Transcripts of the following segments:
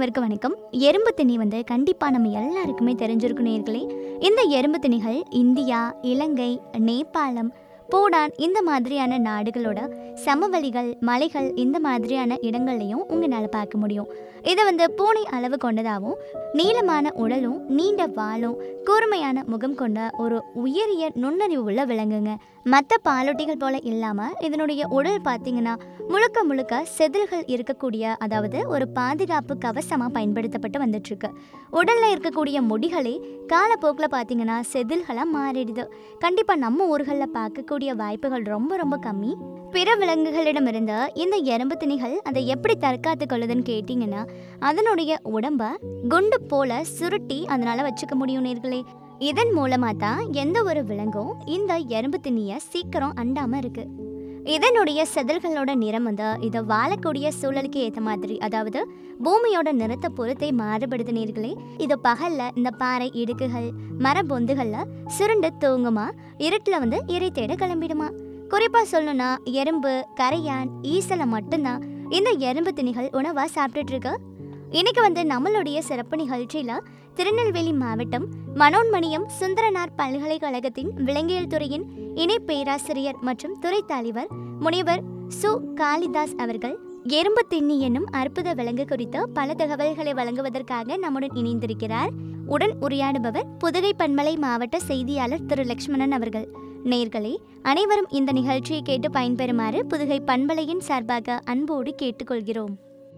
அனைவருக்கும் வணக்கம் எறும்பு திணி வந்து கண்டிப்பாக நம்ம எல்லாருக்குமே தெரிஞ்சிருக்கும் நேர்களே இந்த எறும்பு திணிகள் இந்தியா இலங்கை நேபாளம் பூடான் இந்த மாதிரியான நாடுகளோட சமவெளிகள் மலைகள் இந்த மாதிரியான இடங்கள்லையும் உங்களால் பார்க்க முடியும் இது வந்து பூனை அளவு கொண்டதாகவும் நீளமான உடலும் நீண்ட வாலும் கூர்மையான முகம் கொண்ட ஒரு உயரிய நுண்ணறிவு உள்ள விலங்குங்க மற்ற பாலூட்டிகள் போல இல்லாமல் இதனுடைய உடல் பார்த்தீங்கன்னா முழுக்க முழுக்க செதில்கள் இருக்கக்கூடிய அதாவது ஒரு பாதுகாப்பு கவசமாக பயன்படுத்தப்பட்டு வந்துட்டுருக்கு உடலில் இருக்கக்கூடிய முடிகளே காலப்போக்கில் பார்த்தீங்கன்னா செதில்களாக மாறிடுது கண்டிப்பாக நம்ம ஊர்களில் பார்க்கக்கூடிய வாய்ப்புகள் ரொம்ப ரொம்ப கம்மி பிற விலங்குகளிடமிருந்து இந்த எறும்பு திணிகள் அதை எப்படி தற்காத்து கொள்ளுதுன்னு கேட்டிங்கன்னா அதனுடைய உடம்ப குண்டு போல சுருட்டி அதனால் வச்சுக்க முடியும் நேர்களே இதன் மூலமாக தான் எந்த ஒரு விலங்கும் இந்த எறும்பு திணியை சீக்கிரம் அண்டாமல் இருக்கு இதனுடைய செதில்களோட நிறம் வந்து இதை வாழக்கூடிய சூழலுக்கு ஏற்ற மாதிரி அதாவது பூமியோட நிறத்தை பொறுத்தே மாறுபடுது நேர்களே இது பகல்ல இந்த பாறை இடுக்குகள் மரபொந்துகளில் சுருண்டு தூங்குமா இருட்டில் வந்து இறை தேட கிளம்பிடுமா குறிப்பாக சொல்லணும்னா எறும்பு கரையான் ஈசலை மட்டும்தான் இந்த எறும்பு திணிகள் உணவாக சாப்பிட்டுட்டு இருக்கு இன்னைக்கு வந்து நம்மளுடைய சிறப்பு நிகழ்ச்சியில் திருநெல்வேலி மாவட்டம் மனோன்மணியம் சுந்தரனார் பல்கலைக்கழகத்தின் விலங்கியல் துறையின் இணை பேராசிரியர் மற்றும் துறை தலைவர் முனைவர் சு காளிதாஸ் அவர்கள் எறும்பு திண்ணி என்னும் அற்புத விலங்கு குறித்து பல தகவல்களை வழங்குவதற்காக நம்முடன் இணைந்திருக்கிறார் உடன் உரையாடுபவர் புதுகை பண்பலை மாவட்ட செய்தியாளர் திரு லக்ஷ்மணன் அவர்கள் நேர்களே அனைவரும் இந்த நிகழ்ச்சியை கேட்டு பயன்பெறுமாறு புதுகை பண்பலையின் சார்பாக அன்போடு கேட்டுக்கொள்கிறோம்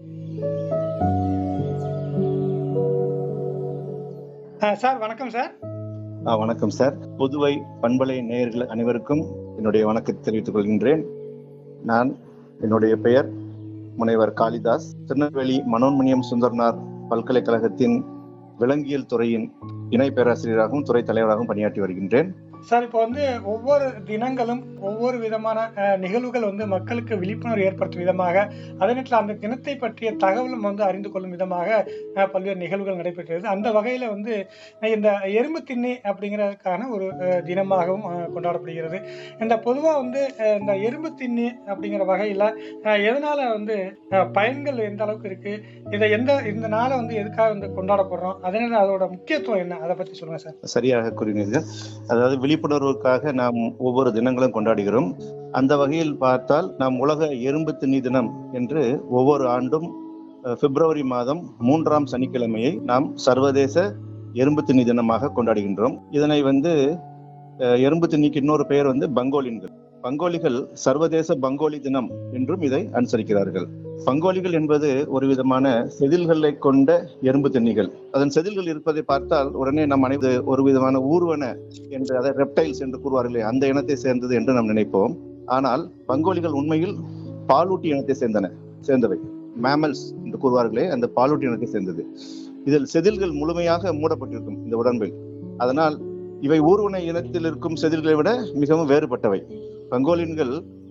ஆ, சார் வணக்கம் சார் ஆ, வணக்கம் சார் புதுவை பண்பலை நேயர்கள் அனைவருக்கும் என்னுடைய வணக்கத்தை தெரிவித்துக் கொள்கின்றேன் நான் என்னுடைய பெயர் முனைவர் காளிதாஸ் திருநெல்வேலி மனோன்மணியம் சுந்தரனார் பல்கலைக்கழகத்தின் விலங்கியல் துறையின் இணை பேராசிரியராகவும் துறை தலைவராகவும் பணியாற்றி வருகின்றேன் சார் இப்போ வந்து ஒவ்வொரு தினங்களும் ஒவ்வொரு விதமான அஹ், நிகழ்வுகள் வந்து மக்களுக்கு விழிப்புணர்வு ஏற்படுத்தும் விதமாக அதே நேரத்தில் அந்த தினத்தை பற்றிய தகவலும் வந்து அறிந்து கொள்ளும் விதமாக அஹ், பல்வேறு நிகழ்வுகள் நடைபெற்றது அந்த வகையில் வந்து அஹ், இந்த எறும்பு திண்ணி அப்படிங்கிறதுக்கான ஒரு அஹ், தினமாகவும் அஹ், கொண்டாடப்படுகிறது இந்த பொதுவாக வந்து அஹ், இந்த எறும்பு திண்ணி அப்படிங்கிற வகையில் எதனால வந்து அஹ், பயன்கள் எந்த அளவுக்கு இருக்கு இதை எந்த இந்த நாளை வந்து எதுக்காக வந்து கொண்டாடப்படுறோம் அதே நேரம் அதோட முக்கியத்துவம் என்ன அதை பற்றி சொல்லுங்க சார் சரியாக கூறினீர்கள் அதாவது விழிப்புணர்வுக்காக நாம் ஒவ்வொரு தினங்களும் கொண்டாடுகிறோம் அந்த வகையில் பார்த்தால் நாம் உலக எறும்பு திண்ணி தினம் என்று ஒவ்வொரு ஆண்டும் அஹ், பிப்ரவரி மாதம் மூன்றாம் சனிக்கிழமையை நாம் சர்வதேச எறும்பு திண்ணி தினமாக கொண்டாடுகின்றோம் இதனை வந்து அஹ், எறும்பு திண்ணிக்கு இன்னொரு பெயர் வந்து பங்கோலின்கள் பங்கோலிகள் சர்வதேச பங்கோலி தினம் என்றும் இதை அனுசரிக்கிறார்கள் பங்கோலிகள் என்பது ஒரு விதமான செதில்களை கொண்ட எறும்பு திண்ணிகள் அதன் செதில்கள் இருப்பதை பார்த்தால் உடனே நம் அனைத்து ஒரு விதமான ஊர்வன என்று அதை ரெப்டைல்ஸ் என்று கூறுவார்களே அந்த இனத்தை சேர்ந்தது என்று நாம் நினைப்போம் ஆனால் பங்கோலிகள் உண்மையில் பாலூட்டி இனத்தை சேர்ந்தன சேர்ந்தவை மேமல்ஸ் என்று கூறுவார்களே அந்த பாலூட்டி இனத்தை சேர்ந்தது இதில் செதில்கள் முழுமையாக மூடப்பட்டிருக்கும் இந்த உடம்பில் அதனால் இவை ஊர்வன இனத்தில் இருக்கும் செதில்களை விட மிகவும் வேறுபட்டவை பங்கோலின்கள்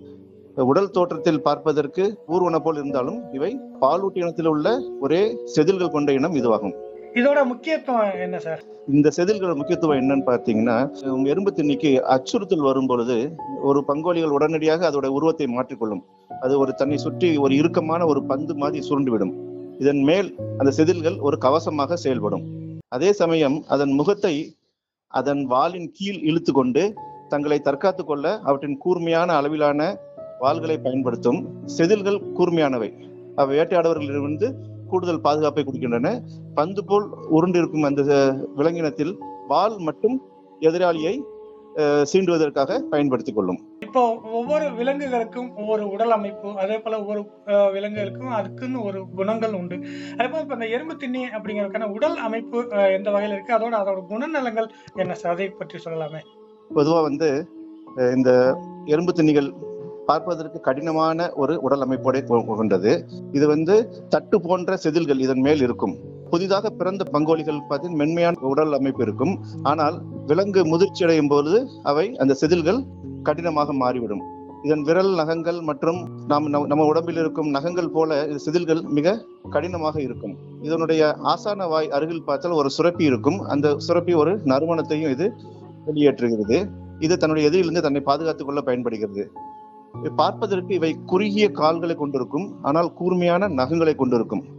உடல் தோற்றத்தில் பார்ப்பதற்கு ஊர்வன போல் இருந்தாலும் இவை பாலூட்டி இனத்தில் உள்ள ஒரே செதில்கள் கொண்ட இனம் இதுவாகும் இதோட முக்கியத்துவம் என்ன சார் இந்த செதில்களோட முக்கியத்துவம் என்னன்னு பார்த்தீங்கன்னா உம், எறும்பு திண்ணிக்கு அச்சுறுத்தல் வரும் பொழுது ஒரு பங்கோலிகள் உடனடியாக அதோட உருவத்தை மாற்றிக்கொள்ளும் அது ஒரு தன்னை சுற்றி ஒரு இறுக்கமான ஒரு பந்து மாதிரி சுருண்டுவிடும் இதன் மேல் அந்த செதில்கள் ஒரு கவசமாக செயல்படும் அதே சமயம் அதன் முகத்தை அதன் வாலின் கீழ் இழுத்து கொண்டு தங்களை தற்காத்துக் கொள்ள அவற்றின் கூர்மையான அளவிலான வாள்களை பயன்படுத்தும் செதில்கள் கூர்மையானவை அவை வேட்டையாடவர்களிடமிருந்து கூடுதல் பாதுகாப்பை கொடுக்கின்றன பந்து போல் உருண்டிருக்கும் அந்த அஹ், விலங்கினத்தில் வால் மட்டும் எதிராளியை அஹ், சீண்டுவதற்காக பயன்படுத்திக் கொள்ளும் இப்போ ஒவ்வொரு விலங்குகளுக்கும் ஒவ்வொரு உடல் அமைப்பு அதே போல ஒவ்வொரு அஹ், விலங்குகளுக்கும் அதுக்குன்னு ஒரு குணங்கள் உண்டு அதே போல இப்போ இந்த எறும்பு திண்ணி அப்படிங்கிறதுக்கான உடல் அமைப்பு அஹ், எந்த வகையில் இருக்கு அதோட அதோட குணநலங்கள் என்ன சார் அதை பற்றி சொல்லலாமே பொதுவா வந்து அஹ், இந்த எறும்பு திண்ணிகள் பார்ப்பதற்கு கடினமான ஒரு உடல் அமைப்போட கொ- கொண்டது இது வந்து தட்டு போன்ற செதில்கள் இதன் மேல் இருக்கும் புதிதாக பிறந்த பங்கோலிகள் பார்த்தீங்கன்னா மென்மையான உடல் அமைப்பு இருக்கும் ஆனால் விலங்கு முதிர்ச்சி அடையும் போது அவை அந்த செதில்கள் கடினமாக மாறிவிடும் இதன் விரல் நகங்கள் மற்றும் நாம் நம்ம- நம்ம உடம்பில் இருக்கும் நகங்கள் போல இது செதில்கள் மிக கடினமாக இருக்கும் இதனுடைய ஆசான வாய் அருகில் பார்த்தால் ஒரு சுரப்பி இருக்கும் அந்த சுரப்பி ஒரு நறுமணத்தையும் இது வெளியேற்றுகிறது இது தன்னுடைய எதிரிலிருந்து தன்னை பாதுகாத்துக் கொள்ள பயன்படுகிறது இது பார்ப்பதற்கு இவை குறுகிய கால்களை கொண்டிருக்கும் ஆனால் கூர்மையான நகங்களை கொண்டிருக்கும்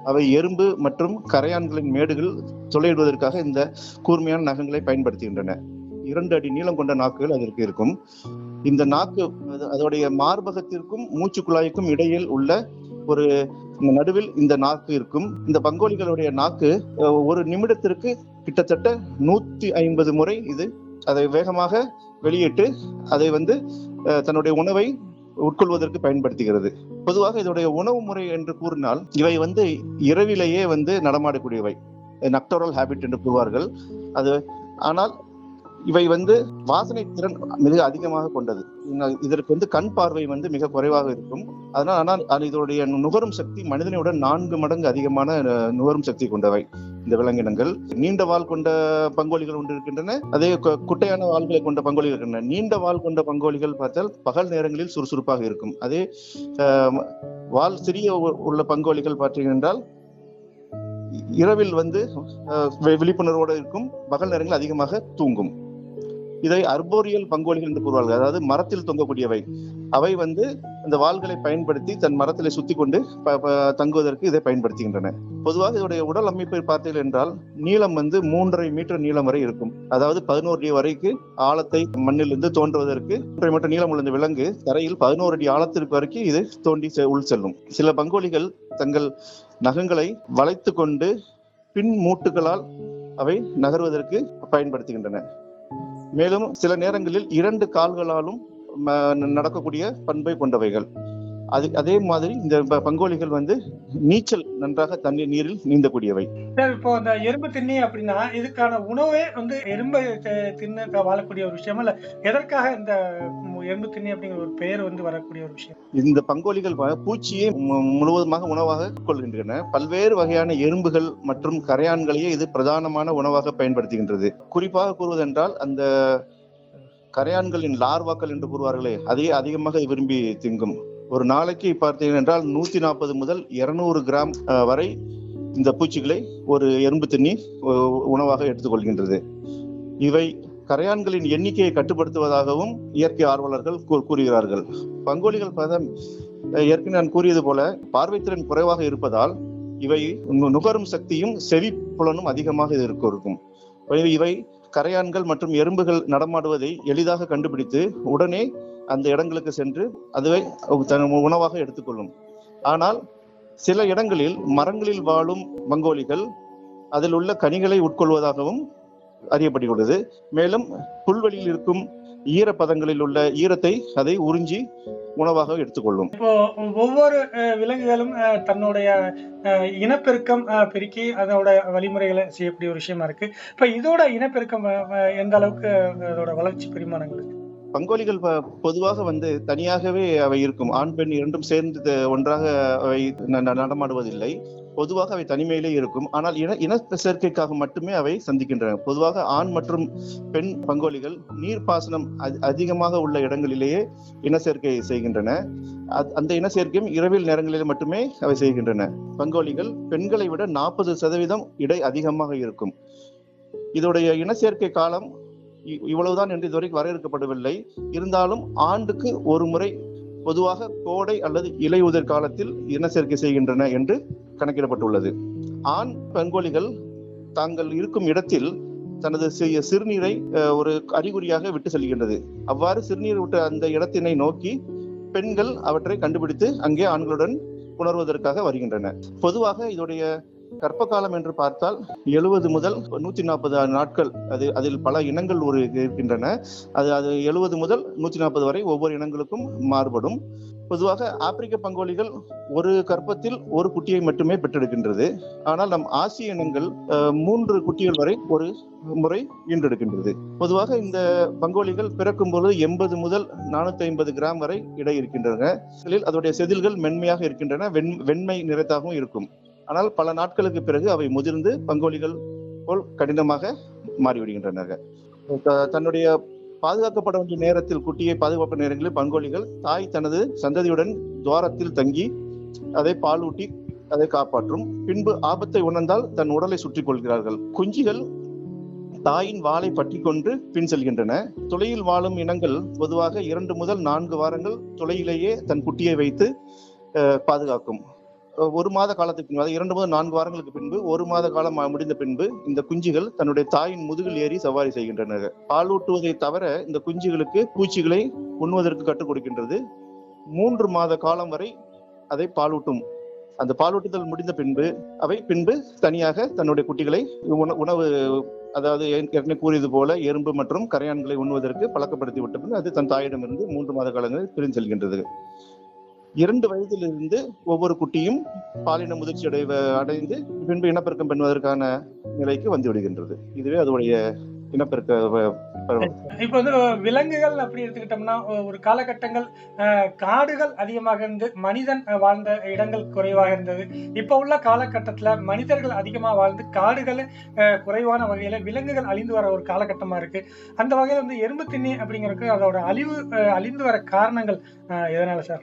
அவை எறும்பு மற்றும் கரையான்களின் மேடுகள் துளையிடுவதற்காக இந்த கூர்மையான நகங்களை பயன்படுத்துகின்றன இரண்டு அடி நீளம் கொண்ட நாக்குகள் அதற்கு இருக்கும் இந்த நாக்கு அது- அதோடைய மார்பகத்திற்கும் மூச்சு குழாய்க்கும் இடையில் உள்ள ஒரு நடுவில் இந்த நாக்கு இருக்கும் இந்த பங்கோலிகளுடைய நாக்கு அஹ், ஒரு நிமிடத்திற்கு கிட்டத்தட்ட நூத்தி ஐம்பது முறை இது அதை வேகமாக வெளியிட்டு அதை வந்து அஹ், தன்னுடைய உணவை உட்கொள்வதற்கு பயன்படுத்துகிறது பொதுவாக இதோடைய உணவு முறை என்று கூறினால் இவை வந்து இரவிலேயே வந்து நடமாடக்கூடியவை நக்டோரல் ஹேபிட் என்று கூறுவார்கள் அது ஆனால் இவை வந்து வாசனை திறன் மிக அதிகமாக கொண்டது இன்ன- இதற்கு வந்து கண் பார்வை வந்து மிக குறைவாக இருக்கும் அதனால் ஆனால் அது இதோடைய நுகரும் சக்தி மனிதனை நான்கு மடங்கு அதிகமான அஹ், நுகரும் சக்தி கொண்டவை இந்த விலங்கினங்கள் நீண்ட வால் கொண்ட பங்கோலிகள் ஒன்று இருக்கின்றன அதே கு- குட்டையான வாள்களை கொண்ட பங்கோலிகள் இருக்கின்றன நீண்ட வால் கொண்ட பங்கோலிகள் பார்த்தால் பகல் நேரங்களில் சுறுசுறுப்பாக இருக்கும் அதே அஹ், வால் சிறிய உ- உள்ள பங்கோலிகள் பார்த்தீர்கள் என்றால் இரவில் வந்து அஹ், வி- விழிப்புணர்வோடு இருக்கும் பகல் நேரங்களில் அதிகமாக தூங்கும் இதை அர்போரியல் பங்கோலிகள் என்று கூறுவார்கள் அதாவது மரத்தில் தொங்கக்கூடியவை அவை வந்து இந்த வாள்களை பயன்படுத்தி தன் மரத்திலே சுத்தி கொண்டு ப- ப- தங்குவதற்கு இதை பயன்படுத்துகின்றன பொதுவாக இதோடைய உடல் அமைப்பை பார்த்தீர்கள் என்றால் நீளம் வந்து மூன்றரை மீட்டர் நீளம் வரை இருக்கும் அதாவது பதினோரு அடி வரைக்கு ஆழத்தை மண்ணிலிருந்து தோன்றுவதற்கு மூன்றரை மீட்டர் நீளம் உள்ள இந்த விலங்கு தரையில் பதினோரு அடி ஆழத்திற்கு வரைக்கும் இது தோண்டி செ- உள் செல்லும் சில பங்கோலிகள் தங்கள் நகங்களை வளைத்து கொண்டு பின் மூட்டுகளால் அவை நகர்வதற்கு பயன்படுத்துகின்றன மேலும் சில நேரங்களில் இரண்டு கால்களாலும் ம- நடக்கக்கூடிய பண்பை கொண்டவைகள் அது அதே மாதிரி இந்த ப- பங்கோலிகள் வந்து நீச்சல் நன்றாக தண்ணீர் நீரில் நீந்தக்கூடியவை சார் இப்போ இந்த எறும்பு திண்ணி அப்படின்னா இதுக்கான உணவே வந்து எறும்பை தி- தின்னு க- வாழக்கூடிய ஒரு விஷயம் இல்ல எதற்காக இந்த மு- எறும்பு திண்ணி அப்படிங்கிற ஒரு பெயர் வந்து வரக்கூடிய ஒரு விஷயம் இந்த பங்கோலிகள் வ- பூச்சியை மு- முழுவதுமாக உணவாக கொள்கின்றன பல்வேறு வகையான எறும்புகள் மற்றும் கரையான்களையே இது பிரதானமான உணவாக பயன்படுத்துகின்றது குறிப்பாக கூறுவதென்றால் அந்த கரையான்களின் லார்வாக்கள் என்று கூறுவார்களே அதையே அதிகமாக இது விரும்பி திங்கும் ஒரு நாளைக்கு பார்த்தீர்கள் என்றால் நூத்தி நாற்பது முதல் இருநூறு கிராம் அஹ், வரை இந்த பூச்சிகளை ஒரு எறும்பு திண்ணி உ- உணவாக எடுத்துக்கொள்கின்றது இவை கரையான்களின் எண்ணிக்கையை கட்டுப்படுத்துவதாகவும் இயற்கை ஆர்வலர்கள் கூ- கூறுகிறார்கள் பங்கோலிகள் பதம் அஹ் ஏற்கனவே நான் கூறியது போல பார்வைத்திறன் குறைவாக இருப்பதால் இவை நு- நுகரும் சக்தியும் செவி புலனும் அதிகமாக இது இருக்க- இருக்கும் எனவே இவை கரையான்கள் மற்றும் எறும்புகள் நடமாடுவதை எளிதாக கண்டுபிடித்து உடனே அந்த இடங்களுக்கு சென்று அதுவை தன் உணவாக எடுத்துக்கொள்ளும் ஆனால் சில இடங்களில் மரங்களில் வாழும் மங்கோலிகள் அதில் உள்ள கனிகளை உட்கொள்வதாகவும் அறியப்பட்டுள்ளது மேலும் புல்வெளியில் இருக்கும் ஈரப்பதங்களில் உள்ள ஈரத்தை அதை உறிஞ்சி உணவாக எடுத்துக்கொள்ளும் இப்போ ஒவ்வொரு அஹ், விலங்குகளும் அஹ், தன்னுடைய அஹ், இனப்பெருக்கம் அஹ், பெருக்கி அதோட வழிமுறைகளை செய்யக்கூடிய ஒரு விஷயமா இருக்கு இப்ப இதோட இனப்பெருக்கம் அஹ், அஹ், எந்த அளவுக்கு அதோட வளர்ச்சி பரிமாணங்கள் இருக்கு? பங்கோலிகள் ப- பொதுவாக வந்து தனியாகவே அவை இருக்கும் ஆண் பெண் இரண்டும் சேர்ந்து த- ஒன்றாக அவை ந- ந- நடமாடுவதில்லை பொதுவாக அவை தனிமையிலே இருக்கும் ஆனால் இன இன சேர்க்கைக்காக மட்டுமே அவை சந்திக்கின்றன பொதுவாக ஆண் மற்றும் பெண் பங்கோலிகள் நீர்ப்பாசனம் அதி- அதிகமாக உள்ள இடங்களிலேயே இன சேர்க்கை செய்கின்றன அத்- அந்த இன சேர்க்கையும் இரவில் நேரங்களில் மட்டுமே அவை செய்கின்றன பங்கோலிகள் பெண்களை விட நாற்பது சதவீதம் இடை அதிகமாக இருக்கும் இதோடைய இன சேர்க்கை காலம் இ- இவ்வளவுதான் என்று இதுவரைக்கும் வரையறுக்கப்படவில்லை இருந்தாலும் ஆண்டுக்கு ஒரு முறை பொதுவாக கோடை அல்லது இலையுதிர் காலத்தில் இனச்சேர்க்கை செய்கின்றன என்று கணக்கிடப்பட்டுள்ளது ஆண் பெண்கோழிகள் தாங்கள் இருக்கும் இடத்தில் தனது சி- சிறுநீரை அஹ், ஒரு அறிகுறியாக விட்டு செல்கின்றது அவ்வாறு சிறுநீர் விட்ட அந்த இடத்தினை நோக்கி பெண்கள் அவற்றை கண்டுபிடித்து அங்கே ஆண்களுடன் உணர்வதற்காக வருகின்றன பொதுவாக இதோடைய கர்ப்ப காலம் என்று பார்த்தால் எழுபது முதல் நூத்தி நாற்பது நாட்கள் அது அதில் பல இனங்கள் ஒரு இருக்கின்றன அது அது எழுபது முதல் நூத்தி நாற்பது வரை ஒவ்வொரு இனங்களுக்கும் மாறுபடும் பொதுவாக ஆப்பிரிக்க பங்கோலிகள் ஒரு கர்ப்பத்தில் ஒரு குட்டியை மட்டுமே பெற்றெடுக்கின்றது ஆனால் நம் ஆசிய இனங்கள் அஹ், மூன்று குட்டிகள் வரை ஒரு முறை ஈன்றெடுக்கின்றது பொதுவாக இந்த பங்கோலிகள் பிறக்கும் பொழுது எண்பது முதல் நானூத்தி ஐம்பது கிராம் வரை இடை இருக்கின்றன இதில் அதோடைய செதில்கள் மென்மையாக இருக்கின்றன வெண் வெண்மை நிறத்தாகவும் இருக்கும் ஆனால் பல நாட்களுக்கு பிறகு அவை முதிர்ந்து பங்கோலிகள் போல் கடினமாக மாறிவிடுகின்றன த- தன்னுடைய பாதுகாக்கப்பட வேண்டிய நேரத்தில் குட்டியை பாதுகாப்பு நேரங்களில் பங்கோலிகள் தாய் தனது சந்ததியுடன் துவாரத்தில் தங்கி அதை பாலூட்டி அதை காப்பாற்றும் பின்பு ஆபத்தை உணர்ந்தால் தன் உடலை சுற்றிக் கொள்கிறார்கள் குஞ்சுகள் தாயின் வாளை பற்றி கொண்டு பின் செல்கின்றன துளையில் வாழும் இனங்கள் பொதுவாக இரண்டு முதல் நான்கு வாரங்கள் துளையிலேயே தன் குட்டியை வைத்து அஹ், பாதுகாக்கும் அஹ், ஒரு மாத காலத்துக்கு பின்பு அதாவது இரண்டு முதல் நான்கு வாரங்களுக்கு பின்பு ஒரு மாத காலம் ம- முடிந்த பின்பு இந்த குஞ்சுகள் தன்னுடைய தாயின் முதுகில் ஏறி சவாரி செய்கின்றன பாலூட்டுவதை தவிர இந்த குஞ்சுகளுக்கு பூச்சிகளை உண்ணுவதற்கு கற்றுக் கொடுக்கின்றது மூன்று மாத காலம் வரை அதை பாலூட்டும் அந்த பாலூட்டுதல் முடிந்த பின்பு அவை பின்பு தனியாக தன்னுடைய குட்டிகளை உண- உணவு அதாவது ஏற்க- ஏற்கனவே கூறியது போல எறும்பு மற்றும் கரையான்களை உண்ணுவதற்கு பழக்கப்படுத்தி விட்ட பின் அது தன் தாயிடமிருந்து மூன்று மாத காலங்களில் பிரிந்து செல்கின்றது இரண்டு வயதிலிருந்து ஒவ்வொரு குட்டியும் பாலின முதிர்ச்சி அடை அடைந்து பின்பு இனப்பெருக்கம் பண்ணுவதற்கான நிலைக்கு வந்து விடுகின்றது இதுவே அதனுடைய இனப்பெருக்க வ- பருவம். இப்ப வந்து விலங்குகள் அப்படி எடுத்துக்கிட்டோம்னா ஒ- ஒரு காலகட்டங்கள் அஹ், காடுகள் அதிகமாக இருந்து மனிதன் அஹ், வாழ்ந்த இடங்கள் குறைவாக இருந்தது இப்ப உள்ள காலகட்டத்துல மனிதர்கள் அதிகமா வாழ்ந்து காடுகள் அஹ், குறைவான வகையில விலங்குகள் அழிந்து வர ஒரு காலகட்டமா இருக்கு அந்த வகையில வந்து எறும்பு திண்ணி அப்படிங்கிறதுக்கு அதோட அழிவு அஹ், அழிந்து வர காரணங்கள் அஹ், எதனால சார்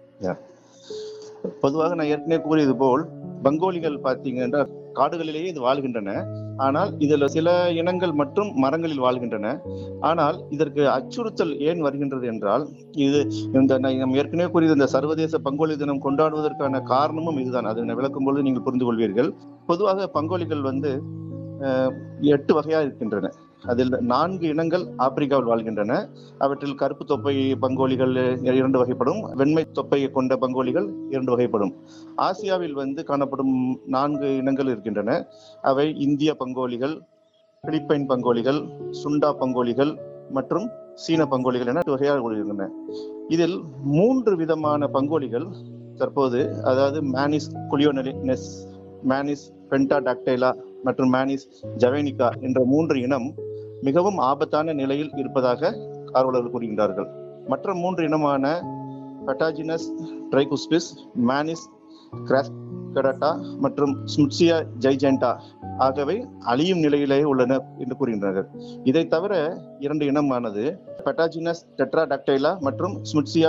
பொதுவாக நான் ஏற்கனவே கூறியது போல் பங்கோலிகள் பார்த்தீங்கன்னா காடுகளிலேயே இது வாழ்கின்றன ஆனால் இதுல சில இனங்கள் மற்றும் மரங்களில் வாழ்கின்றன ஆனால் இதற்கு அச்சுறுத்தல் ஏன் வருகின்றது என்றால் இது இந்த நான் நம்ம ஏற்கனவே கூறியது இந்த சர்வதேச பங்கோலி தினம் கொண்டாடுவதற்கான காரணமும் இதுதான் அதை நான் விளக்கும் பொழுது நீங்கள் புரிந்து கொள்வீர்கள் பொதுவாக பங்கோலிகள் வந்து அஹ், எட்டு வகையா இருக்கின்றன அதில் நான்கு இனங்கள் ஆப்பிரிக்காவில் வாழ்கின்றன அவற்றில் கருப்பு தொப்பை பங்கோலிகள் இரண்டு வகைப்படும் வெண்மை தொப்பையை கொண்ட பங்கோலிகள் இரண்டு வகைப்படும் ஆசியாவில் வந்து காணப்படும் நான்கு இனங்கள் இருக்கின்றன அவை இந்திய பங்கோலிகள் பிலிப்பைன் பங்கோலிகள் சுண்டா பங்கோலிகள் மற்றும் சீன பங்கோலிகள் என வகையாக கூறுகின்றன இதில் மூன்று விதமான பங்கோலிகள் தற்போது அதாவது மேனிஸ் குளியோனலினஸ் மேனிஸ் பென்டாடாக்டைலா மற்றும் மேனிஸ் ஜவேனிகா என்ற மூன்று இனம் மிகவும் ஆபத்தான நிலையில் இருப்பதாக ஆர்வலர்கள் கூறுகின்றார்கள் மற்ற மூன்று இனமான பெட்டாஜினஸ் ட்ரைகுஸ்பிஸ் மேனிஸ் கிராஸ்கடாட்டா மற்றும் ஸ்முட்சியா ஜைஜென்டா ஆகவே அழியும் நிலையிலே உள்ளன என்று கூறுகின்றனர் இதை தவிர இரண்டு இனமானது பெட்டாஜினஸ் டெட்ராடாக்டைலா மற்றும் ஸ்முட்சியா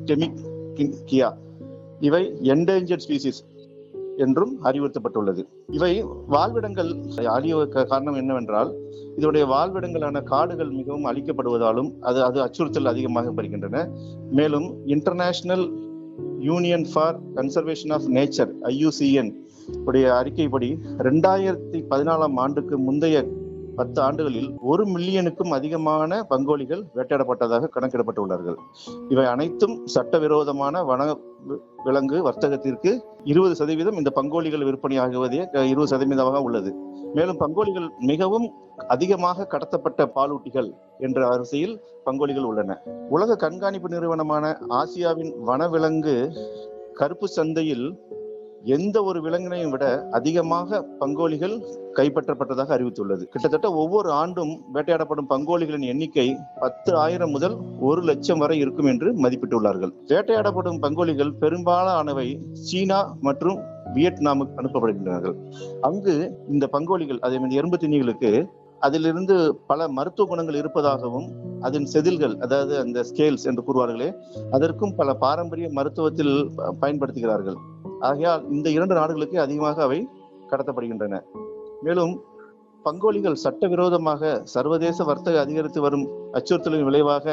டெமிக்கியா இவை என்டேஞ்சர்ட் ஸ்பீசிஸ் என்றும் அறிவுறுத்தப்பட்டுள்ளது இவை வாழ்விடங்கள் அழிய க- காரணம் என்னவென்றால் இதனுடைய வாழ்விடங்களான காடுகள் மிகவும் அழிக்கப்படுவதாலும் அது அது அச்சுறுத்தல் அதிகமாக வருகின்றன மேலும் International Union for Conservation of Nature IUCN உடைய அறிக்கைப்படி ரெண்டாயிரத்தி பதினாலாம் ஆண்டுக்கு முந்தைய பத்து ஆண்டுகளில் ஒரு மில்லியனுக்கும் அதிகமான பங்கோலிகள் வேட்டையாடப்பட்டதாக கணக்கிடப்பட்டுள்ளார்கள் இவை அனைத்தும் சட்டவிரோதமான வன வி- விலங்கு வர்த்தகத்திற்கு இருபது சதவீதம் இந்த பங்கோலிகள் விற்பனை ஆகுவதே அஹ், இருபது சதவீதமாக உள்ளது மேலும் பங்கோலிகள் மிகவும் அதிகமாக கடத்தப்பட்ட பாலூட்டிகள் என்ற வரிசையில் பங்கோலிகள் உள்ளன உலக கண்காணிப்பு நிறுவனமான ஆசியாவின் வனவிலங்கு கருப்பு சந்தையில் எந்த ஒரு விலங்கினையும் விட அதிகமாக பங்கோலிகள் கைப்பற்றப்பட்டதாக அறிவித்துள்ளது கிட்டத்தட்ட ஒவ்வொரு ஆண்டும் வேட்டையாடப்படும் பங்கோலிகளின் எண்ணிக்கை பத்து ஆயிரம் முதல் ஒரு லட்சம் வரை இருக்கும் என்று மதிப்பிட்டுள்ளார்கள் வேட்டையாடப்படும் பங்கோலிகள் பெரும்பாலானவை சீனா மற்றும் வியட்நாமுக்கு அனுப்பப்படுகின்றனர் அங்கு இந்த பங்கோலிகள் அதே மாதிரி எறும்பு திணிகளுக்கு அதிலிருந்து பல மருத்துவ குணங்கள் இருப்பதாகவும் அதன் செதில்கள் அதாவது அந்த ஸ்கேல்ஸ் என்று கூறுவார்களே அதற்கும் பல பாரம்பரிய மருத்துவத்தில் ப- பயன்படுத்துகிறார்கள் ஆகையால் இந்த இரண்டு நாடுகளுக்கு அதிகமாக அவை கடத்தப்படுகின்றன மேலும் பங்கோலிகள் சட்டவிரோதமாக சர்வதேச வர்த்தக அதிகரித்து வரும் அச்சுறுத்தலின் விளைவாக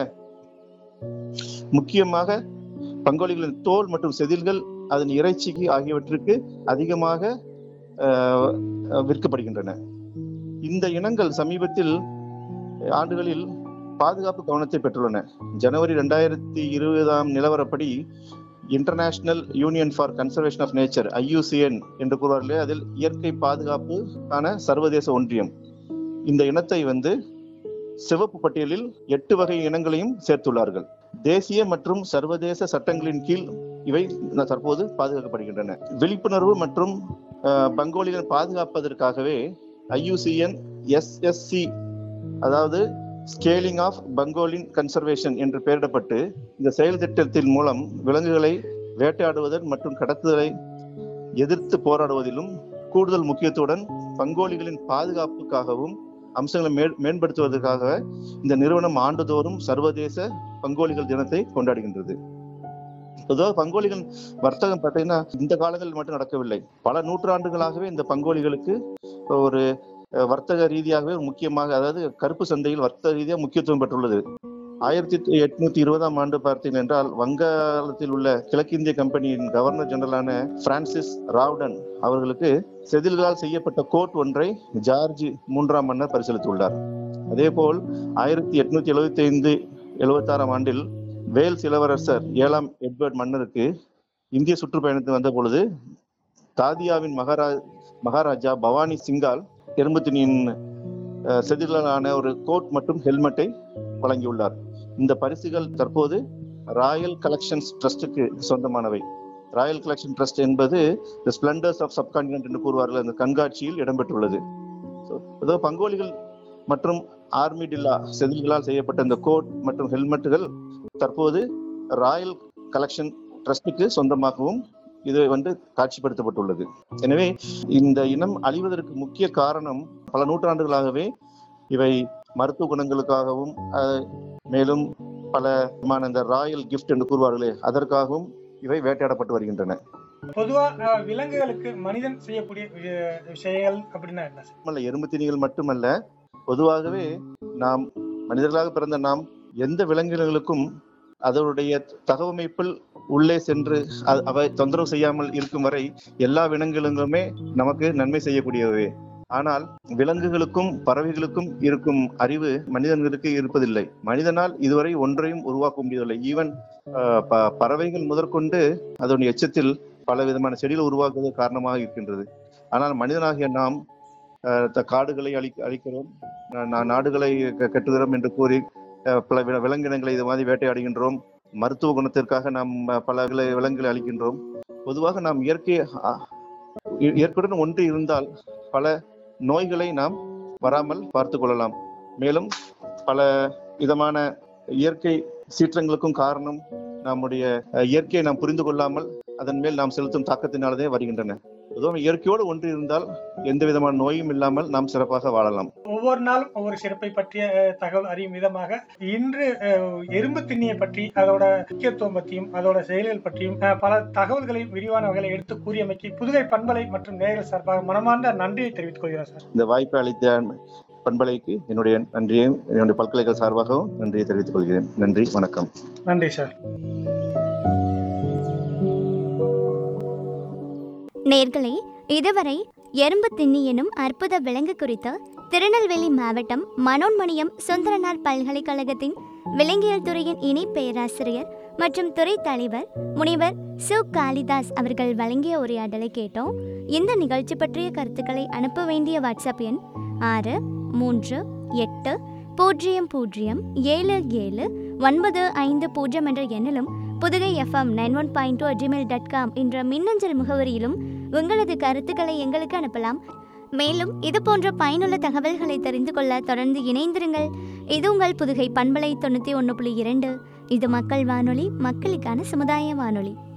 முக்கியமாக பங்கோலிகளின் தோல் மற்றும் செதில்கள் அதன் இறைச்சிக்கு ஆகியவற்றுக்கு அதிகமாக ஆஹ், விற்கப்படுகின்றன இந்த இனங்கள் சமீபத்தில் ஆண்டுகளில் பாதுகாப்பு கவனத்தை பெற்றுள்ளன ஜனவரி ரெண்டாயிரத்தி இருபதாம் நிலவரப்படி International Union for Conservation of Nature IUCN என்று கூறுவார்களே அதில் இயற்கை பாதுகாப்புக்கான சர்வதேச ஒன்றியம் இந்த இனத்தை வந்து சிவப்பு பட்டியலில் எட்டு வகை இனங்களையும் சேர்த்துள்ளார்கள் தேசிய மற்றும் சர்வதேச சட்டங்களின் கீழ் இவை தற்போது பாதுகாக்கப்படுகின்றன விழிப்புணர்வு மற்றும் அஹ், பங்கோலிகள் பாதுகாப்பதற்காகவே ஐயூசிஎன் எஸ்எஸ்சி அதாவது ஸ்கேலிங் ஆஃப் பங்கோலின் கன்சர்வேஷன் என்று பெயரிடப்பட்டு இந்த செயல் திட்டத்தின் மூலம் விலங்குகளை வேட்டையாடுவதன் மற்றும் கடத்துதலை எதிர்த்து போராடுவதிலும் கூடுதல் முக்கியத்துவத்துடன் பங்கோலிகளின் பாதுகாப்புக்காகவும் அம்சங்களை மே மேம்படுத்துவதற்காக இந்த நிறுவனம் ஆண்டுதோறும் சர்வதேச பங்கோலிகள் தினத்தை கொண்டாடுகின்றது பொதுவாக பங்கோலிகள் வர்த்தகம் பார்த்தீங்கன்னா இந்த காலங்களில் மட்டும் நடக்கவில்லை பல நூற்றாண்டுகளாகவே இந்த பங்கோலிகளுக்கு ஒரு அஹ், வர்த்தக ரீதியாகவே முக்கியமாக அதாவது கருப்பு சந்தையில் வர்த்தக ரீதியாக முக்கியத்துவம் பெற்றுள்ளது ஆயிரத்தி எட்நூத்தி இருபதாம் ஆண்டு பார்த்தீங்க என்றால் வங்காளத்தில் உள்ள கிழக்கிந்திய கம்பெனியின் கவர்னர் ஜெனரலான பிரான்சிஸ் ராவ்டன் அவர்களுக்கு செதில்களால் செய்யப்பட்ட கோட் ஒன்றை ஜார்ஜ் மூன்றாம் மன்னர் பரிசீலித்துள்ளார் அதேபோல் ஆயிரத்தி எட்நூத்தி எழுபத்தி ஐந்து எழுபத்தாறாம் ஆண்டில் வேல்ஸ் இளவரசர் ஏழாம் எட்வர்ட் மன்னருக்கு இந்திய சுற்றுப்பயணத்துக்கு வந்த பொழுது தாதியாவின் மகாரா மகாராஜா பவானி சிங்கால் எறும்புத்தினியின் அஹ், செதிலான ஒரு கோட் மற்றும் ஹெல்மெட்டை வழங்கியுள்ளார் இந்த பரிசுகள் தற்போது ராயல் கலெக்ஷன்ஸ் ட்ரஸ்டுக்கு சொந்தமானவை ராயல் கலெக்ஷன் ட்ரஸ்ட் என்பது தி ஸ்பிளண்டர்ஸ் ஆஃப் சப்கான்டினென்ட் என்று கூறுவார்கள் அந்த கண்காட்சியில் இடம்பெற்றுள்ளது So, இதோ பங்கோலிகள் மற்றும் ஆர்மி டில்லா செதில்களால் செய்யப்பட்ட இந்த கோட் மற்றும் ஹெல்மெட்டுகள் தற்போது ராயல் கலெக்ஷன் ட்ரஸ்டுக்கு சொந்தமாகவும் இது வந்து காட்சிப்படுத்தப்பட்டுள்ளது எனவே இந்த இனம் அழிவதற்கு முக்கிய காரணம் பல நூற்றாண்டுகளாகவே இவை மருத்துவ குணங்களுக்காகவும் அஹ், மேலும் பல விதமான இந்த ராயல் கிஃப்ட் என்று கூறுவார்களே அதற்காகவும் இவை வேட்டையாடப்பட்டு வருகின்றன பொதுவா அஹ், விலங்குகளுக்கு மனிதன் செய்யக்கூடிய வி- விஷயங்கள் அப்படின்னா என்ன சார் மட்டுமல்ல எறும்பு திணிகள் மட்டுமல்ல பொதுவாகவே நாம் மனிதர்களாக பிறந்த நாம் எந்த விலங்கினங்களுக்கும் அதனுடைய தகவமைப்பில் உள்ளே சென்று அ- அவை தொந்தரவு செய்யாமல் இருக்கும் வரை எல்லா விலங்கினங்களுமே நமக்கு நன்மை செய்யக்கூடியவை ஆனால் விலங்குகளுக்கும் பறவைகளுக்கும் இருக்கும் அறிவு மனிதர்களுக்கு இருப்பதில்லை மனிதனால் இதுவரை ஒன்றையும் உருவாக்க முடியவில்லை ஈவன் பறவைகள் முதற்கொண்டு அதனுடைய எச்சத்தில் பல விதமான செடிகள் உருவாக்குவது காரணமாக இருக்கின்றது ஆனால் மனிதனாகிய நாம் அஹ், த- காடுகளை அழி அழிக்கிறோம் நா- நா- நாடுகளை க- கட்டுகிறோம் என்று கூறி அஹ், பல வில- விலங்கினங்களை இது மாதிரி வேட்டையாடுகின்றோம் மருத்துவ குணத்திற்காக நாம் அஹ், பல வில- விலங்குகளை அழிக்கின்றோம் பொதுவாக நாம் இயற்கை அ- இ- இயற்கையுடன் ஒன்று இருந்தால் பல நோய்களை நாம் வராமல் பார்த்து கொள்ளலாம் மேலும் பல விதமான இயற்கை சீற்றங்களுக்கும் காரணம் நம்முடைய அஹ், இயற்கையை நாம் புரிந்து கொள்ளாமல் அதன் மேல் நாம் செலுத்தும் தாக்கத்தினாலதே வருகின்றன பொதுவாக இயற்கையோடு ஒன்று இருந்தால் எந்த விதமான நோயும் இல்லாமல் நாம் சிறப்பாக வாழலாம் ஒவ்வொரு நாளும் ஒவ்வொரு சிறப்பை பற்றிய அஹ், தகவல் அறியும் விதமாக இன்று அஹ், எறும்பு திண்ணியை பற்றி அதோட முக்கியத்துவம் பற்றியும் அதோட செயல்கள் பற்றியும் அஹ், பல தகவல்களையும் விரிவான வகையில் எடுத்து கூறியமைக்கு புதுகை பண்பலை மற்றும் நேயர்கள் சார்பாக மனமார்ந்த நன்றியை தெரிவித்துக் கொள்கிறேன் சார் இந்த வாய்ப்பை அளித்த பண்பலைக்கு என்னுடைய நன்றியை என்னுடைய பல்கலைக்கழக சார்பாகவும் நன்றியை தெரிவித்துக் கொள்கிறேன் நன்றி வணக்கம் நன்றி சார் நேர்களே இதுவரை எறும்பு திண்ணி எனும் அற்புத விலங்கு குறித்து திருநெல்வேலி மாவட்டம் மனோன்மணியம் சுந்தரனார் பல்கலைக்கழகத்தின் விலங்கியல் துறையின் இணை பேராசிரியர் மற்றும் துறை தலைவர் முனைவர் சு காளிதாஸ் அவர்கள் வழங்கிய உரையாடலை கேட்டோம் இந்த நிகழ்ச்சி பற்றிய கருத்துக்களை அனுப்ப வேண்டிய வாட்ஸ்அப் எண் ஆறு மூன்று எட்டு பூஜ்ஜியம் பூஜ்ஜியம் ஏழு ஏழு ஒன்பது ஐந்து பூஜ்ஜியம் என்ற எண்ணிலும் Pudugai FM nine one point two Gmail dot com என்ற மின்னஞ்சல் முகவரியிலும் உங்களது கருத்துக்களை எங்களுக்கு அனுப்பலாம் மேலும் இது போன்ற பயனுள்ள தகவல்களை தெரிந்து கொள்ள தொடர்ந்து இணைந்திருங்கள் இது உங்கள் புதுகை பண்பலை தொண்ணூற்றி ஒன்று புள்ளி இரண்டு இது மக்கள் வானொலி மக்களுக்கான சமுதாய வானொலி